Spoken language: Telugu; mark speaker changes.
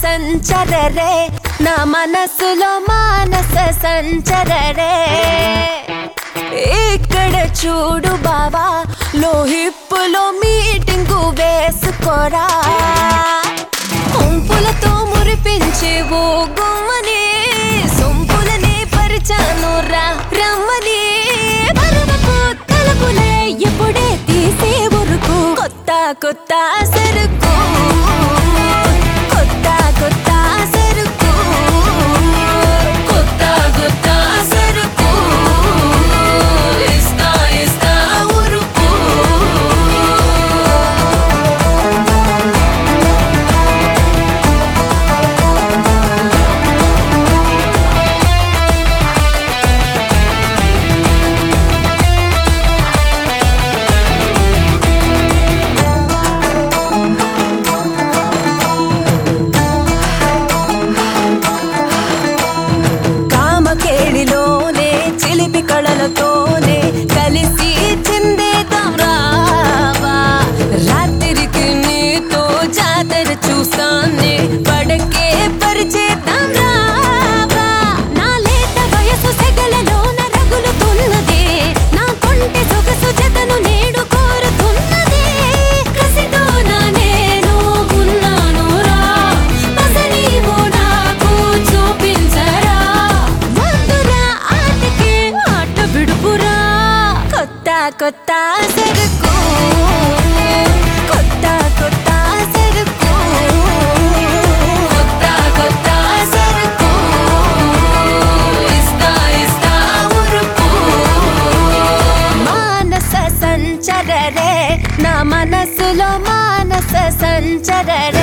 Speaker 1: సంచరరే నా మనసులో మానస సంచరరే ఇక్కడ చూడు బావా లోహిప్పులో మీటింగు వేసుకోరా కొంపులతో మురిపించి ఓ గుమ్మని సొంపులనే పరిచాను రా రమ్మని పరమపు తలుపులే ఎప్పుడే తీసే ఉరుకు కొత్త కొత్త సరుకు కొత్త కొత్త సరుకు కొత్త కొత్త సరుకు ఇస్తా ఇస్తా ఉరుకు కామకేళిలోనే చిలిపి కళలతోనే కలిసి చిందేద్దాం రావా రాత్రికి నీతో జాతర చూస్తానే పడకే పరిచేద్దాం రావా నా లేత వయసు సెగలలోన రగులుతున్నది నా కొంటె సొగసు జతను నేడు కోరుతున్నది కసితో నా నేను ఉన్నాను రా పసనీవు నాకు చూపించరా వద్దురా ఆటకి ఆట విడుపురా కొత్త కొత్త సరుకు కొత్త కొత్త సరుకు కొత్త కొత్త సరుకు ఇస్తా ఇస్తా ఉరుకు మానస సంచరరే నా మనసులో మానస సంచరరే